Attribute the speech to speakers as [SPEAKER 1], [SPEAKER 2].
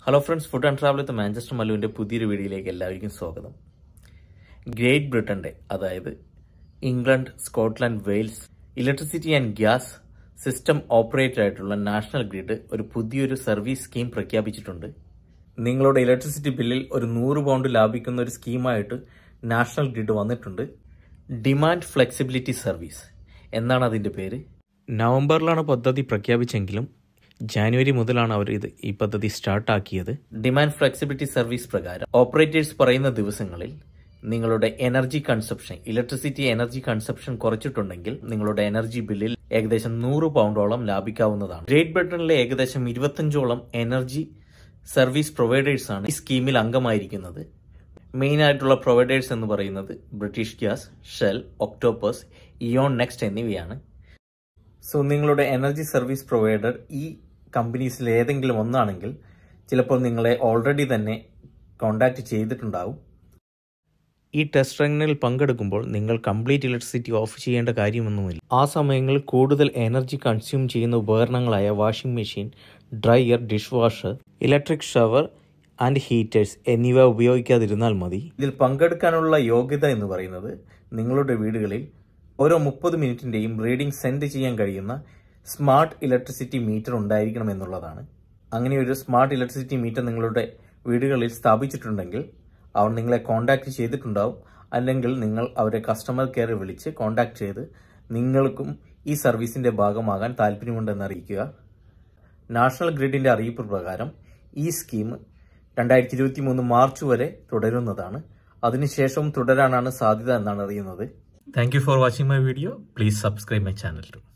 [SPEAKER 1] hello friends food and travel with Manchester മല്ലുവിൻ്റെ പുതിയൊരു വീഡിയോയിലേക്ക് എല്ലാവർക്കും സ്വാഗതം ഗ്രേറ്റ് ബ്രിട്ടന്റെ അതായത് England Scotland Wales electricity and gas system operator ആയിട്ടുള്ള നാഷണൽ ഗ്രിഡ് ഒരു പുതിയൊരു സർവീസ് സ്കീം പ്രഖ്യാപിച്ചിട്ടുണ്ട് നിങ്ങളുടെ ഇലക്ട്രിസിറ്റി ബില്ലിൽ ഒരു നൂറ് പൗണ്ട് ലാഭിക്കുന്ന ഒരു സ്കീമായിട്ട് നാഷണൽ ഗ്രിഡ് വന്നിട്ടുണ്ട് ഡിമാൻഡ് ഫ്ലെക്സിബിലിറ്റി സർവീസ് എന്നാണ് അതിൻ്റെ പേര് നവംബറിലാണ് പദ്ധതി പ്രഖ്യാപിച്ചെങ്കിലും ജാനുവരി മുതലാണ് അവർ ഇത് ഈ പദ്ധതി സ്റ്റാർട്ടാക്കിയത് ഡിമാൻഡ് ഫ്ലെക്സിബിലിറ്റി സർവീസ് പ്രകാരം ഓപ്പറേറ്റേഴ്സ് പറയുന്ന ദിവസങ്ങളിൽ നിങ്ങളുടെ energy consumption electricity energy consumption കുറച്ചിട്ടുണ്ടെങ്കിൽ നിങ്ങളുടെ എനർജി ബില്ലിൽ ഏകദേശം നൂറ് പൗണ്ടോളം ലാഭിക്കാവുന്നതാണ് ഗ്രേറ്റ് ബ്രിട്ടനിലെ ഏകദേശം ഇരുപത്തഞ്ചോളം എനർജി സർവീസ് പ്രൊവൈഡേഴ്സ് ആണ് ഈ സ്കീമിൽ അംഗമായിരിക്കുന്നത് മെയിൻ ആയിട്ടുള്ള പ്രൊവൈഡേഴ്സ് എന്ന് പറയുന്നത് British Gas Shell Octopus EON Next എന്നിവയാണ് സോ നിങ്ങളുടെ എനർജി സർവീസ് പ്രൊവൈഡർ ഈ കമ്പനീസിൽ ഏതെങ്കിലും ഒന്നാണെങ്കിൽ ചിലപ്പോൾ നിങ്ങളെ ഓൾറെഡി തന്നെ കോണ്ടാക്ട് ചെയ്തിട്ടുണ്ടാവും ഈ ടെസ്റ്റ് റണ്ണിൽ പങ്കെടുക്കുമ്പോൾ നിങ്ങൾ കംപ്ലീറ്റ് ഇലക്ട്രിസിറ്റി ഓഫ് ചെയ്യേണ്ട കാര്യമൊന്നുമില്ല ആ സമയങ്ങളിൽ കൂടുതൽ എനർജി കൺസ്യൂം ചെയ്യുന്ന ഉപകരണങ്ങളായ washing machine dryer dishwasher electric shower and heaters എന്നിവ ഉപയോഗിക്കാതിരുന്നാൽ മതി ഇതിൽ പങ്കെടുക്കാനുള്ള യോഗ്യത എന്ന് പറയുന്നത് നിങ്ങളുടെ വീടുകളിൽ ഓരോ മുപ്പത് മിനിറ്റിന്റെയും റീഡിംഗ് സെൻഡ് ചെയ്യാൻ കഴിയുന്ന സ്മാർട്ട് ഇലക്ട്രിസിറ്റി മീറ്റർ ഉണ്ടായിരിക്കണം എന്നുള്ളതാണ് അങ്ങനെ ഒരു സ്മാർട്ട് ഇലക്ട്രിസിറ്റി മീറ്റർ നിങ്ങളുടെ വീടുകളിൽ സ്ഥാപിച്ചിട്ടുണ്ടെങ്കിൽ അവർ നിങ്ങളെ കോൺടാക്ട് ചെയ്തിട്ടുണ്ടാവും അല്ലെങ്കിൽ നിങ്ങൾ അവരെ കസ്റ്റമർ കെയർ വിളിച്ച് കോൺടാക്ട് ചെയ്ത് നിങ്ങൾക്കും ഈ സർവീസിന്റെ ഭാഗമാകാൻ താല്പര്യമുണ്ടെന്ന് അറിയിക്കുക നാഷണൽ ഗ്രിഡിന്റെ അറിയിപ്പ് പ്രകാരം ഈ സ്കീം രണ്ടായിരത്തി ഇരുപത്തി മൂന്ന് മാർച്ച് വരെ തുടരുന്നതാണ് അതിനുശേഷവും തുടരാനാണ് സാധ്യത എന്നാണ് അറിയുന്നത് thank you for watching my video please subscribe my channel to